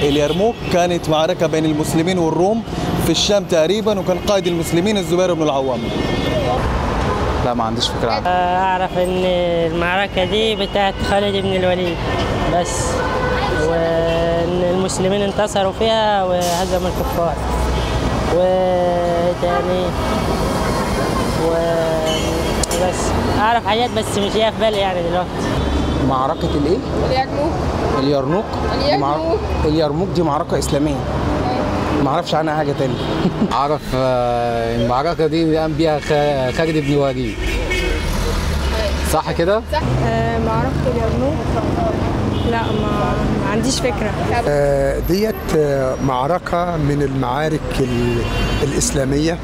اليرموك كانت معركة بين المسلمين والروم في الشام تقريبا وكان قائد المسلمين الزبير بن العوام لا ما عنديش فكره عنها أعرف إن المعركة دي بتاعت خالد بن الوليد بس وإن المسلمين انتصروا فيها وهزموا الكفار وتاني و بس أعرف حاجات بس مش جاية في بالي يعني دلوقتي معركة الايه؟ اليرموك اليرموك دي مع- اليرموك. اليرموك دي معركة إسلامية ما اعرفش عنها حاجة تانية اعرف آه، المعركه دي اللي قام بيها خ- خالد بن وليد صح كده معركة اليرموك لا ما, ما عنديش فكرة آه، ديت آه، معركة من المعارك ال- الإسلامية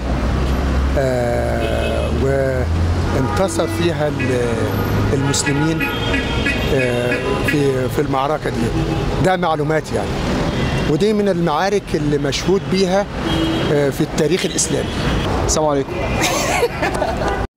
آه، وانتصر فيها ال- المسلمين آه، في في المعركة دي ده معلومات يعني ودي من المعارك اللي مشهود بيها آه، في التاريخ الإسلامي السلام عليكم